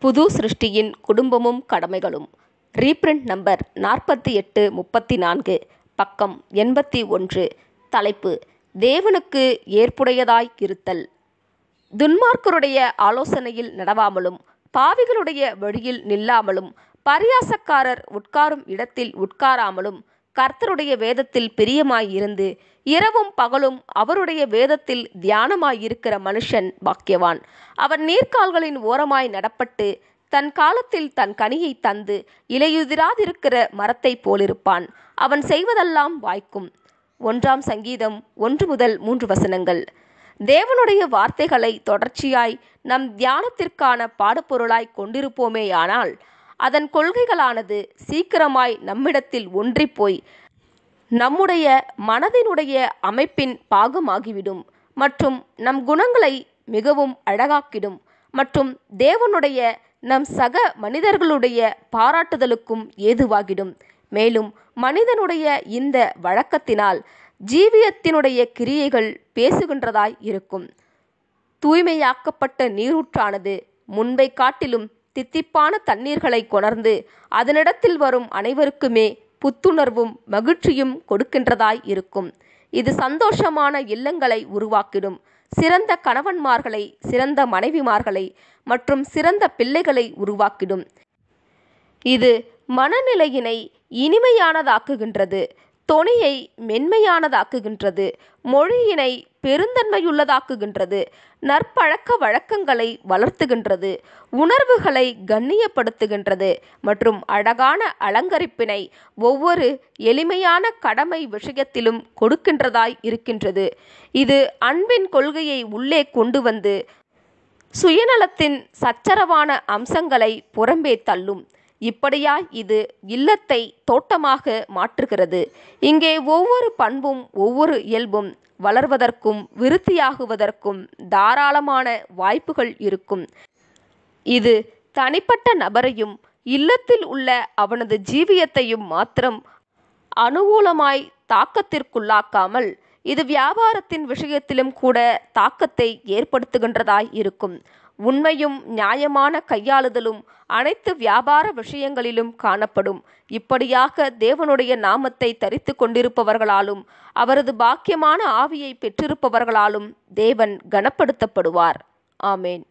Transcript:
புது சிருஷ்டியின் குடும்பமும் கடமைகளும் reprint number நாற்பத்தி எட்டு முப்பத்தி நான்கு பக்கம் எண்பத்தி ஒன்று தலைப்பு தேவனுக்கு ஏற்புடையதாய் இருத்தல் துன்மார்க்கருடைய ஆலோசனையில் நடவாமலும் பாவிகளுடைய வழியில் நில்லாமலும் பரியாசக்காரர் உட்காரும் இடத்தில் உட்காராமலும் கர்த்தருடைய வேதத்தில் பிரியமாயிருந்து இரவும் பகலும் அவருடைய வேதத்தில் தியானமாயிருக்கிற மனுஷன் பாக்கியவான் அவன் நீர்க்கால்களின் ஓரமாய் நடப்பட்டு தன் காலத்தில் தன் கனியை தந்து இலையுதிராதிருக்கிற மரத்தைப் போலிருப்பான் அவன் செய்வதெல்லாம் வாய்க்கும் ஒன்றாம் சங்கீதம் ஒன்று முதல் மூன்று வசனங்கள் தேவனுடைய வார்த்தைகளை தொடர்ச்சியாய் நம் தியானத்திற்கான பாடப்பொருளாய் கொண்டிருப்போமேயானால் அதன் கொள்கைகளானது சீக்கிரமாய் நம்மிடத்தில் ஒன்றிப்போய் நம்முடைய மனதினுடைய அமைப்பின் பாகமாகிவிடும் மற்றும் நம் குணங்களை மிகவும் அழகாக்கிடும் மற்றும் தேவனுடைய நம் சக மனிதர்களுடைய பாராட்டுதலுக்கும் ஏதுவாகிடும் மேலும் மனிதனுடைய இந்த வழக்கத்தினால் ஜீவியத்தினுடைய கிரியைகள் பேசுகின்றதாய் இருக்கும் தூய்மையாக்கப்பட்ட நீரூற்றானது முன்பை காட்டிலும் தித்திப்பான தண்ணீர்களை கொணர்ந்து அதனிடத்தில் வரும் அனைவருக்குமே புத்துணர்வும் மகிழ்ச்சியும் கொடுக்கின்றதாய் இருக்கும் இது சந்தோஷமான இல்லங்களை உருவாக்கிடும் சிறந்த கணவன்மார்களை சிறந்த மனைவிமார்களை மற்றும் சிறந்த பிள்ளைகளை உருவாக்கிடும் இது மனநிலையினை இனிமையானதாக்குகின்றது தொனியை மென்மையானதாக்குகின்றது மொழியினை பெருந்தன்மையுள்ளதாக்குகின்றது நற்பழக்க வழக்கங்களை வளர்த்துகின்றது உணர்வுகளை கண்ணியப்படுத்துகின்றது மற்றும் அழகான அலங்கரிப்பினை ஒவ்வொரு எளிமையான கடமை விஷயத்திலும் கொடுக்கின்றதாய் இருக்கின்றது இது அன்பின் கொள்கையை உள்ளே கொண்டு வந்து சுயநலத்தின் சச்சரவான அம்சங்களை புறம்பே தள்ளும் இப்படியாய் இது இல்லத்தை தோட்டமாக மாற்றுகிறது இங்கே ஒவ்வொரு பண்பும் ஒவ்வொரு இயல்பும் வளர்வதற்கும் விருத்தியாகுவதற்கும் தாராளமான வாய்ப்புகள் இருக்கும் இது தனிப்பட்ட நபரையும் இல்லத்தில் உள்ள அவனது ஜீவியத்தையும் மாத்திரம் அனுகூலமாய் தாக்கத்திற்குள்ளாக்காமல் இது வியாபாரத்தின் விஷயத்திலும் கூட தாக்கத்தை ஏற்படுத்துகின்றதாய் இருக்கும் உண்மையும் நியாயமான கையாளுதலும் அனைத்து வியாபார விஷயங்களிலும் காணப்படும் இப்படியாக தேவனுடைய நாமத்தை தரித்து கொண்டிருப்பவர்களாலும் அவரது பாக்கியமான ஆவியை பெற்றிருப்பவர்களாலும் தேவன் கனப்படுத்தப்படுவார் ஆமேன்